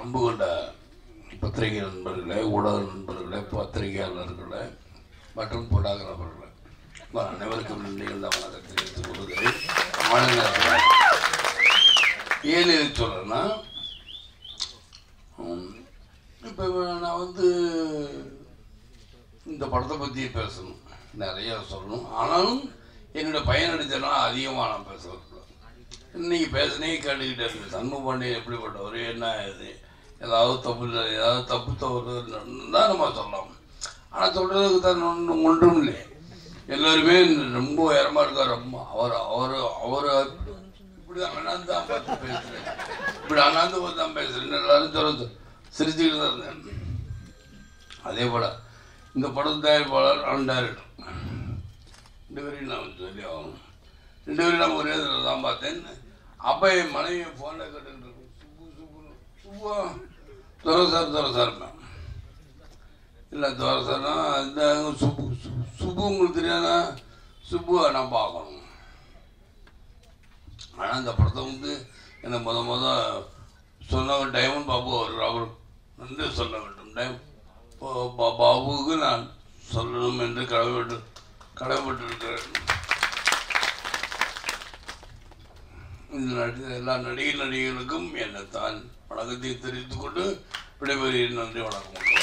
அன்பு கொண்ட பத்திரிகை நண்பர்களே ஊடக நண்பர்களே பத்திரிகையாளர்களே மற்றும் போட்டோகிராஃபர்களே உங்கள் அனைவருக்கும் நன்றிகள் தான் வணக்கம் தெரிவித்துக் கொள்கிறேன் மழை நேரத்தில் ஏன் எதுக்கு சொல்கிறேன்னா இப்போ நான் வந்து இந்த படத்தை பற்றி பேசணும் நிறைய சொல்லணும் ஆனாலும் என்னோட பையன் நடிச்சனா அதிகமாக நான் பேசுகிறேன் இன்னைக்கு பேசினே கேட்டுக்கிட்டே இருக்கு சண்முக பாண்டியன் எப்படிப்பட்டவர் என்ன இது ஏதாவது தப்பு இல்லை ஏதாவது தப்பு தவறு தான் நம்ம சொல்லலாம் ஆனால் சொல்கிறதுக்கு தான் ஒன்றும் ஒன்றும் இல்லை எல்லோருமே ரொம்ப உயரமாக இருக்கார் ரொம்ப அவர் அவர் அவர் இப்படி அண்ணாந்து தான் பார்த்து பேசுகிறேன் இப்படி அண்ணாந்து பார்த்து தான் பேசுகிறேன் எல்லாரும் சொல்ல சிரிச்சுக்கிட்டு தான் இருந்தேன் அதே போல் இந்த படம் தயாரிப்பாளர் நான் டைரக்டர் ரெண்டு பேரையும் நான் சொல்லி ஆகணும் ரெண்டு பேரும் நான் ஒரே இதில் தான் பார்த்தேன் அப்போ என் மனைவி ஃபோனில் கேட்டுக்கிட்டு இருக்கும் சுப்பு சுப்பு சுப்பா துறை சார் துறை சார் இல்லை துறை சார்னா இந்த சுப்பு சு- சுப்பு உங்களுக்கு தெரியாதா சுப்புவை நான் பார்க்கணும் ஆனால் இந்த படத்தை வந்து என்னை முத முத சொன்னவர் டைமண்ட் பாபு அவர் அவர் நன்றி சொல்ல வேண்டும் டைம் பா- பா- பாபுவுக்கு நான் சொல்லணும் என்று கடமைப்பட்டு கடமைப்பட்டிருக்கிறேன் இந்த நடி எல்லா நடிகை நடிகர்களுக்கும் என்னை தான் வணக்கத்தை தெரிவித்துக் கொண்டு விடைபெறுகிறேன் நன்றி வணக்கம்